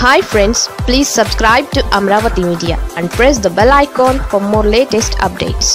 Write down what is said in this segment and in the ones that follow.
hi friends please subscribe to Amaravati media and press the bell icon for more latest updates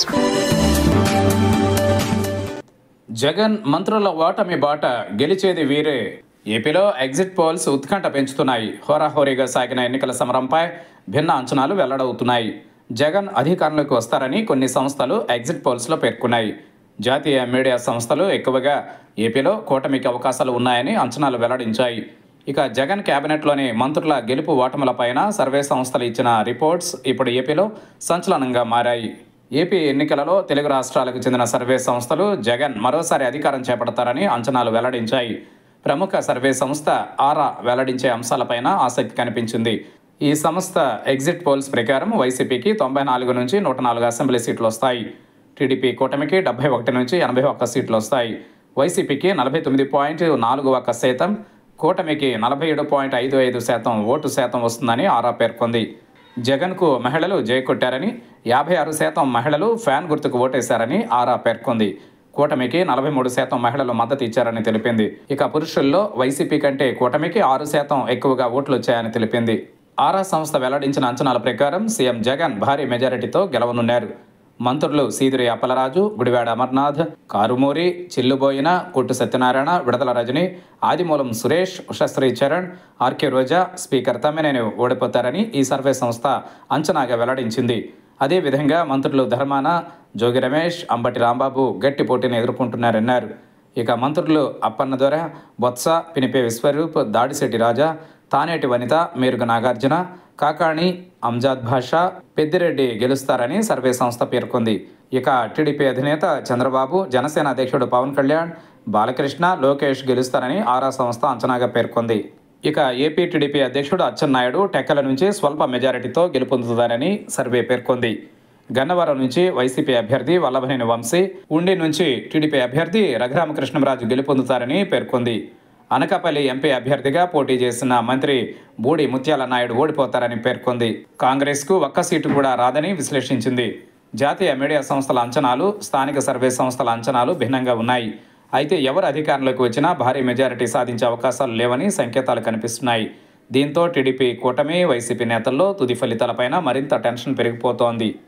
Jagan మంత్రుల ఓటమి బాట గెలిచేది వీరే ఏపీలో ఎగ్జిట్ పోల్స్ ఉత్కంఠ పెంచుతున్నాయి హోరాహోరీగా సాగిన ఎన్నికల సమరంపై భిన్న అంచనాలు వెల్లడవుతున్నాయి జగన్ అధికారంలోకి వస్తారని కొన్ని సంస్థలు ఎగ్జిట్ పోల్స్లో పేర్కొన్నాయి జాతీయ మీడియా సంస్థలు ఎక్కువగా ఏపీలో కూటమికి అవకాశాలు ఉన్నాయని అంచనాలు వెల్లడించాయి ఇక జగన్ కేబినెట్లోని మంత్రుల గెలుపు ఓటములపైన సర్వే సంస్థలు ఇచ్చిన రిపోర్ట్స్ ఇప్పుడు ఏపీలో సంచలనంగా మారాయి ఏపీ ఎన్నికలలో తెలుగు రాష్ట్రాలకు చెందిన సర్వే సంస్థలు జగన్ మరోసారి అధికారం చేపడతారని అంచనాలు వెల్లడించాయి ప్రముఖ సర్వే సంస్థ ఆరా వెల్లడించే అంశాలపైన ఆసక్తి కనిపించింది ఈ సంస్థ ఎగ్జిట్ పోల్స్ ప్రకారం వైసీపీకి తొంభై నాలుగు నుంచి నూట నాలుగు అసెంబ్లీ సీట్లు వస్తాయి టీడీపీ కూటమికి డెబ్బై ఒకటి నుంచి ఎనభై ఒక్క సీట్లు వస్తాయి వైసీపీకి నలభై తొమ్మిది పాయింట్ నాలుగు ఒక్క శాతం కూటమికి నలభై ఏడు పాయింట్ ఐదు ఐదు శాతం ఓటు శాతం వస్తుందని ఆరా పేర్కొంది జగన్కు మహిళలు జయకొట్టారని యాభై ఆరు శాతం మహిళలు ఫ్యాన్ గుర్తుకు ఓటేశారని ఆరా పేర్కొంది కూటమికి నలభై మూడు శాతం మహిళలు మద్దతు ఇచ్చారని తెలిపింది ఇక పురుషుల్లో వైసీపీ కంటే కూటమికి ఆరు శాతం ఎక్కువగా ఓట్లు వచ్చాయని తెలిపింది ఆరా సంస్థ వెల్లడించిన అంచనాల ప్రకారం సీఎం జగన్ భారీ మెజారిటీతో గెలవనున్నారు మంత్రులు సీదిరి అప్పలరాజు గుడివాడ అమర్నాథ్ కారుమూరి చిల్లుబోయిన కొట్టు సత్యనారాయణ విడతల రజని ఆదిమూలం సురేష్ ఉషశ్రీ చరణ్ ఆర్కే రోజా స్పీకర్ తమ్మినేని ఓడిపోతారని ఈ సర్వే సంస్థ అంచనాగా వెల్లడించింది అదేవిధంగా మంత్రులు ధర్మాన జోగి రమేష్ అంబటి రాంబాబు గట్టి పోటీని ఎదుర్కొంటున్నారన్నారు ఇక మంత్రులు అప్పన్న దొర బొత్స పినిపే విశ్వరూప్ దాడిశెట్టి రాజా తానేటి వనిత మేరుగ నాగార్జున కాకాణి అంజాద్ భాషా పెద్దిరెడ్డి గెలుస్తారని సర్వే సంస్థ పేర్కొంది ఇక టీడీపీ అధినేత చంద్రబాబు జనసేన అధ్యక్షుడు పవన్ కళ్యాణ్ బాలకృష్ణ లోకేష్ గెలుస్తారని ఆరా సంస్థ అంచనాగా పేర్కొంది ఇక ఏపీ టీడీపీ అధ్యక్షుడు అచ్చెన్నాయుడు టెక్కల నుంచి స్వల్ప మెజారిటీతో గెలుపొందుతారని సర్వే పేర్కొంది గన్నవరం నుంచి వైసీపీ అభ్యర్థి వల్లభనేని వంశీ ఉండి నుంచి టీడీపీ అభ్యర్థి రఘురామకృష్ణరాజు గెలుపొందుతారని పేర్కొంది అనకాపల్లి ఎంపీ అభ్యర్థిగా పోటీ చేసిన మంత్రి బూడి ముత్యాల నాయుడు ఓడిపోతారని పేర్కొంది కాంగ్రెస్కు ఒక్క సీటు కూడా రాదని విశ్లేషించింది జాతీయ మీడియా సంస్థల అంచనాలు స్థానిక సర్వే సంస్థల అంచనాలు భిన్నంగా ఉన్నాయి అయితే ఎవరు అధికారంలోకి వచ్చినా భారీ మెజారిటీ సాధించే అవకాశాలు లేవని సంకేతాలు కనిపిస్తున్నాయి దీంతో టీడీపీ కూటమి వైసీపీ నేతల్లో తుది ఫలితాలపైన మరింత టెన్షన్ పెరిగిపోతోంది